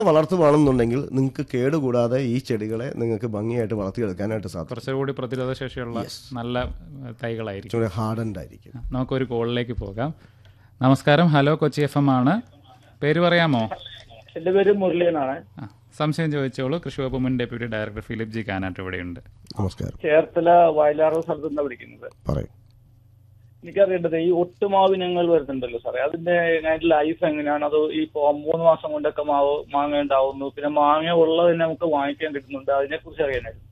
വളർത്തുവാണെന്നുണ്ടെങ്കിൽ നിങ്ങൾക്ക് കേടുകൂടാതെ ഈ ചെടികളെ നിങ്ങൾക്ക് ഭംഗിയായിട്ട് വളർത്തിയെടുക്കാനായിട്ട് സാധിക്കും കുറച്ചുകൂടി പ്രതിരോധ ശേഷിയുള്ള നല്ല ഏഹ്, തൈകളായിരിക്കും കുറച്ചുകൂടി ഹാർഡൻഡ് ആയിരിക്കും നമുക്കൊരു കോളിലേക്ക് പോകാം നമസ്കാരം ഹലോ കൊച്ചി എഫ് എം ആണ് പേര് പറയാമോ എന്റെ പേര് മുരളി എന്നാണ് ആ, സംശയം ചോദിച്ചോളൂ കൃഷി വകുപ്പ് മുൻ deputy director Philip G Kanattu ഇവിടെയുണ്ട് നമസ്കാരം ചേർത്തല വയലാറ് സ്ഥലത്ത് നിന്നാണ് വിളിക്കുന്നത് പറയും എനിക്കറിയേണ്ടത് ഈ ഒട്ടുമാവിനങ്ങൾ വരുന്നുണ്ടല്ലോ സാറേ അതിന്റെ അതിന്റെ ലൈഫ് എങ്ങനെയാണ് അത് ഈ ഇപ്പൊ മൂന്ന് മാസം കൊണ്ടൊക്കെ മാവ് മാങ്ങ ഉണ്ടാവുന്നു പിന്നെ മാങ്ങ ഉള്ളത് തന്നെ നമുക്ക് വാങ്ങിക്കാൻ കിട്ടുന്നുണ്ട് അതിനെ കുറിച്ച് അറിയാനായിരുന്നു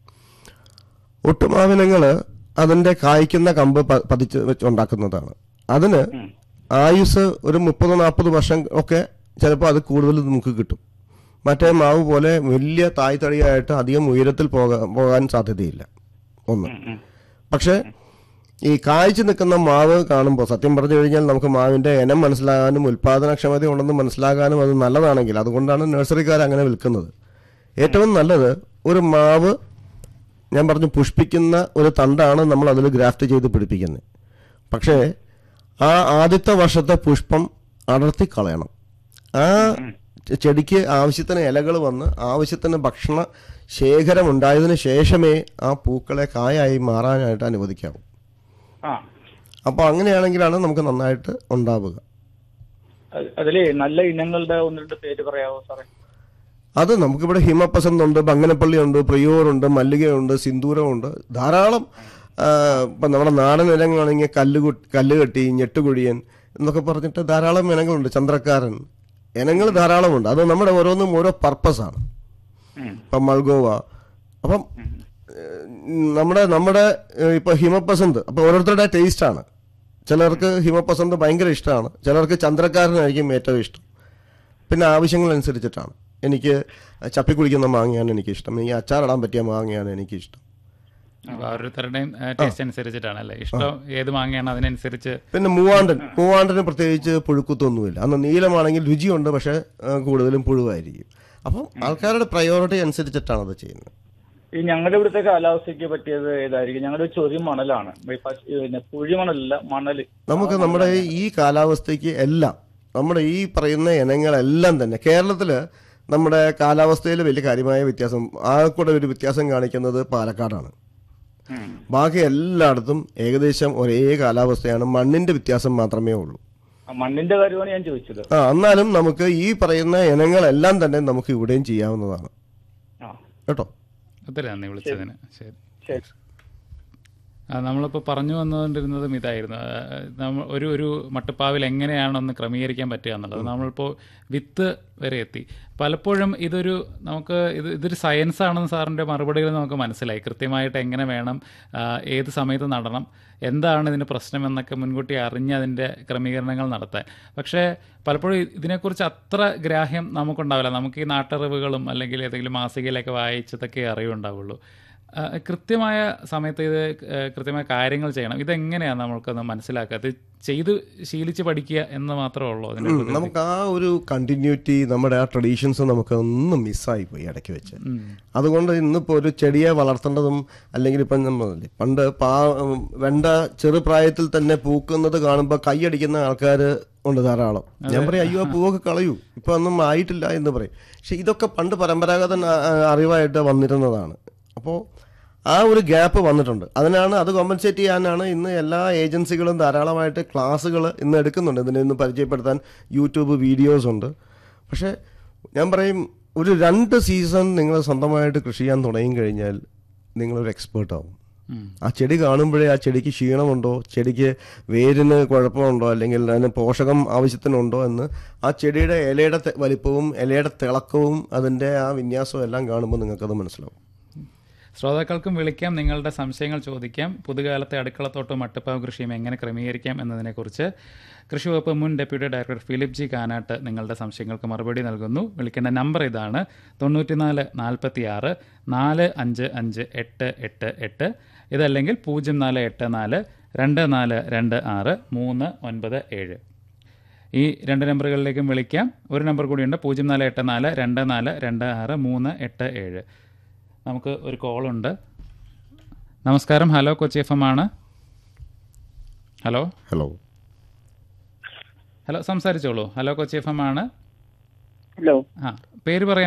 ഒട്ടുമാവിനങ്ങൾ അതിന്റെ കായ്ക്കുന്ന കമ്പ് പ- പതിച്ച് വെച്ച് ഉണ്ടാക്കുന്നതാണ് അതിന് ആയുസ് ഒരു മുപ്പത് നാൽപ്പത് വർഷം ഒക്കെ ചിലപ്പോൾ അത് കൂടുതൽ നമുക്ക് കിട്ടും മറ്റേ മാവ് പോലെ വലിയ തായ്തടിയായിട്ട് അധികം ഉയരത്തിൽ പോകാൻ പോകാൻ സാധ്യതയില്ല ഒന്ന് പക്ഷേ ഈ കായ്ച്ചു നിൽക്കുന്ന മാവ് കാണുമ്പോൾ സത്യം പറഞ്ഞു കഴിഞ്ഞാൽ നമുക്ക് മാവിന്റെ ഇനം മനസ്സിലാകാനും ഉൽപാദനക്ഷമത ഉണ്ടെന്ന് മനസ്സിലാകാനും അത് നല്ലതാണെങ്കിൽ അതുകൊണ്ടാണ് നഴ്സറിക്കാർ അങ്ങനെ വിൽക്കുന്നത് ഏറ്റവും നല്ലത് ഒരു മാവ് ഞാൻ പറഞ്ഞു പുഷ്പിക്കുന്ന ഒരു തണ്ടാണ് നമ്മൾ അതിൽ ഗ്രാഫ്റ്റ് ചെയ്ത് പിടിപ്പിക്കുന്നത് പക്ഷേ ആ ആദ്യത്തെ വർഷത്തെ പുഷ്പം അടർത്തി കളയണം ആ ചെ- ചെടിക്ക് ആവശ്യത്തിന് ഇലകൾ വന്ന് ആവശ്യത്തിന് ഭക്ഷണ ശേഖരം ഉണ്ടായതിനു ശേഷമേ ആ പൂക്കളെ കായായി മാറാനായിട്ട് അനുവദിക്കാവൂ ആ അപ്പോൾ അങ്ങനെയാണെങ്കിലാണ് നമുക്ക് നന്നായിട്ട് ഉണ്ടാവുക അത്- അതിലേ നല്ല ഇനങ്ങളുടെ ഒന്ന് രണ്ട് പേര് പറയാവോ സാറേ അത് നമുക്കിവിടെ ഹിമപസന്ത് ഉണ്ട് ബങ്ങനപ്പള്ളി ഉണ്ട് പ്രിയോറുണ്ട് മല്ലികയുണ്ട് സിന്ദൂരമുണ്ട് ധാരാളം ആ, ഇപ്പം നമ്മുടെ നാടൻ ഇനങ്ങളാണെങ്കിൽ കല്ല് കു- കല്ല് കെട്ടി ഞെട്ടുകുഴിയൻ എന്നൊക്കെ പറഞ്ഞിട്ട് ധാരാളം ഇനങ്ങളുണ്ട് ചന്ദ്രക്കാരൻ ഇനങ്ങൾ ധാരാളമുണ്ട് അത് നമ്മുടെ ഓരോന്നും ഓരോ പർപ്പസാണ് ഉം. ഇപ്പം മൾഗോവ അപ്പം ഏഹ്, നമ്മുടെ നമ്മുടെ ഏഹ്, ഇപ്പൊ ഹിമപസന്ത് അപ്പൊ ഓരോരുത്തരുടെ ടേസ്റ്റ് ആണ് ചിലർക്ക് ഹിമപസന്ത് ഭയങ്കര ഇഷ്ടമാണ് ചിലർക്ക് ചന്ദ്രക്കാരനായിരിക്കും ഏറ്റവും ഇഷ്ടം പിന്നെ ആവശ്യങ്ങൾ അനുസരിച്ചിട്ടാണ് എനിക്ക് ചപ്പി കുടിക്കുന്ന മാങ്ങയാണ് എനിക്കിഷ്ടം എനിക്ക് അച്ചാറിടാൻ പറ്റിയ മാങ്ങയാണ് എനിക്കിഷ്ടം അപ്പൊ ഓരോരുത്തരുടെയും ടേസ്റ്റ് അനുസരിച്ചിട്ടാണ് അല്ലേ ഇഷ്ടം ഏത് മാങ്ങയാണ് അതിനനുസരിച്ച് പിന്നെ മൂവാണ്ടൻ മൂവാണ്ടന് പ്രത്യേകിച്ച് പുഴുക്കുത്തൊന്നുമില്ല അന്ന് നീലമാണെങ്കിൽ രുചിയുണ്ട് പക്ഷെ ആ, കൂടുതലും പുഴുവായിരിക്കും അപ്പം ആൾക്കാരുടെ പ്രയോറിറ്റി അനുസരിച്ചിട്ടാണ് അത് ചെയ്യുന്നത് ഈ ഞങ്ങളുടെ ഇവിടുത്തെ കാലാവസ്ഥയ്ക്ക് പറ്റിയത് ഏതായിരിക്കും ഞങ്ങളുടെ ചൊരി മണലാണ് ഈ പശ- പിന്നെ പുഴി മണലല്ല മണല് നമുക്ക് നമ്മുടെ ഈ കാലാവസ്ഥയ്ക്ക് എല്ലാം നമ്മുടെ ഈ പറയുന്ന ഇനങ്ങളെല്ലാം തന്നെ കേരളത്തിൽ നമ്മുടെ കാലാവസ്ഥയിൽ വലിയ കാര്യമായ വ്യത്യാസം ആകെക്കൂടെ ഒരു വ്യത്യാസം കാണിക്കുന്നത് പാലക്കാടാണ് ഉം. ബാക്കി എല്ലായിടത്തും ഏകദേശം ഒരേ കാലാവസ്ഥയാണ് മണ്ണിന്റെ വ്യത്യാസം മാത്രമേ ഉള്ളൂ ആ മണ്ണിന്റെ കാര്യമാണ് ഞാൻ ചോദിച്ചത് ആ എന്നാലും നമുക്ക് ഈ പറയുന്ന ഇനങ്ങളെല്ലാം തന്നെ നമുക്ക് ഇവിടെയും ചെയ്യാവുന്നതാണ് ആ കേട്ടോ ഒത്തിരി നന്ദി വിളിച്ചതിന് ശരി ശരി ആ, നമ്മളിപ്പോൾ പറഞ്ഞു വന്നുകൊണ്ടിരുന്നതും ഇതായിരുന്നു ആ, നമ്മ ഒരു ഒരു മട്ടുപ്പാവിൽ എങ്ങനെയാണ് ഒന്ന് ക്രമീകരിക്കാൻ പറ്റുക എന്നുള്ളത് നമ്മളിപ്പോൾ വിത്ത് വരെ എത്തി പലപ്പോഴും ഇതൊരു നമുക്ക് ഇത് ഇതൊരു സയൻസ് ആണെന്ന് സാറിൻ്റെ മറുപടികൾ നമുക്ക് മനസ്സിലായി കൃത്യമായിട്ട് എങ്ങനെ വേണം ആ, ഏത് സമയത്ത് നടണം എന്താണ് ഇതിന് പ്രശ്നം എന്നൊക്കെ മുൻകൂട്ടി അറിഞ്ഞ് അതിൻ്റെ ക്രമീകരണങ്ങൾ നടത്താൻ പക്ഷേ പലപ്പോഴും ഇതിനെക്കുറിച്ച് അത്ര ഗ്രാഹ്യം നമുക്കുണ്ടാവില്ല നമുക്ക് ഈ നാട്ടറിവുകളും അല്ലെങ്കിൽ ഏതെങ്കിലും മാസികയിലൊക്കെ വായിച്ചതൊക്കെ അറിവുണ്ടാവുള്ളൂ ആ, കൃത്യമായ സമയത്ത് ഇത് ആ, കൃത്യമായ കാര്യങ്ങൾ ചെയ്യണം ഇതെങ്ങനെയാണ് നമ്മൾക്കൊന്ന് മനസ്സിലാക്കുക അത് ചെയ്ത് ശീലിച്ച് പഠിക്കുക എന്ന് മാത്രമേ ഉള്ളൂ അതിനെ ഉം, നമുക്ക് ആ ഒരു കണ്ടിന്യൂറ്റി നമ്മുടെ ആ ട്രഡീഷൻസ് നമുക്ക് ഒന്നും മിസ്സായി പോയി ഇടയ്ക്ക് വെച്ച് അതുകൊണ്ട് ഇന്നിപ്പോൾ ഒരു ചെടിയെ വളർത്തേണ്ടതും അല്ലെങ്കിൽ ഇപ്പം നമ്മൾ പണ്ട് പാ ഉം, വെണ്ട ചെറുപ്രായത്തിൽ തന്നെ പൂക്കുന്നത് കാണുമ്പോൾ കൈയടിക്കുന്ന ആൾക്കാർ ഉണ്ട് ധാരാളം ഞാൻ പറയും അയ്യോ ആ പൂവൊക്കെ കളയൂ ഇപ്പൊ ഒന്നും ആയിട്ടില്ല എന്ന് പറയും പക്ഷെ ഇതൊക്കെ പണ്ട് പരമ്പരാഗത ന- ആ, അറിവായിട്ട് വന്നിരുന്നതാണ് അപ്പോൾ ആ ഒരു ഗ്യാപ്പ് വന്നിട്ടുണ്ട് അതിനാണ് അത് കോമ്പൻസേറ്റ് ചെയ്യാനാണ് ഇന്ന് എല്ലാ ഏജൻസികളും ധാരാളമായിട്ട് ക്ലാസ്സുകൾ ഇന്ന് എടുക്കുന്നുണ്ട് ഇതിനെ ഇന്ന് പരിചയപ്പെടുത്താൻ യൂട്യൂബ് വീഡിയോസ് ഉണ്ട് പക്ഷേ ഞാൻ പറയും ഒരു രണ്ട് സീസൺ നിങ്ങൾ സ്വന്തമായിട്ട് കൃഷി ചെയ്യാൻ തുടങ്ങി കഴിഞ്ഞാൽ നിങ്ങളൊരു എക്സ്പേർട്ട് ആവും ആ ചെടി കാണുമ്പോഴേ ആ ചെടിക്ക് ക്ഷീണമുണ്ടോ ചെടിക്ക് വേരിന് കുഴപ്പമുണ്ടോ അല്ലെങ്കിൽ അതിന് പോഷകം ആവശ്യത്തിനുണ്ടോ എന്ന് ആ ചെടിയുടെ ഇലയുടെ തെ- വലിപ്പവും ഇലയുടെ തിളക്കവും അതിൻ്റെ ആ വിന്യാസവും എല്ലാം കാണുമ്പോൾ നിങ്ങൾക്കത് മനസ്സിലാവും ശ്രോതാക്കൾക്കും വിളിക്കാം നിങ്ങളുടെ സംശയങ്ങൾ ചോദിക്കാം പുതുകാലത്തെ അടുക്കളത്തോട്ടം മട്ടുപ്പാവ് കൃഷിയും എങ്ങനെ ക്രമീകരിക്കാം എന്നതിനെക്കുറിച്ച് കൃഷി വകുപ്പ് മുൻ deputy director Philip G Kanattu നിങ്ങളുടെ സംശയങ്ങൾക്ക് മറുപടി നൽകുന്നു വിളിക്കേണ്ട നമ്പർ ഇതാണ് തൊണ്ണൂറ്റിനാല് നാൽപ്പത്തി ആറ് നാല് അഞ്ച് അഞ്ച് എട്ട് എട്ട് എട്ട് ഇതല്ലെങ്കിൽ പൂജ്യം നാല് എട്ട് നാല് രണ്ട് നാല് രണ്ട് ആറ് മൂന്ന് ഒൻപത് ഏഴ് ഈ രണ്ട് നമ്പറുകളിലേക്കും വിളിക്കാം ഒരു നമ്പർ കൂടിയുണ്ട് പൂജ്യം നാല് എട്ട് നാല് രണ്ട് നാല് രണ്ട് ആറ് മൂന്ന് എട്ട് ഏഴ് നമുക്ക് ഒരു കോളുണ്ട് നമസ്കാരം ഹലോ കൊച്ചി എഫ് എം ആണ് ഹലോ ഹലോ ഹലോ സംസാരിച്ചോളൂ ഹലോ കൊച്ചി എഫ് എം ആണ് ഹലോ ആ പേര് പറയാം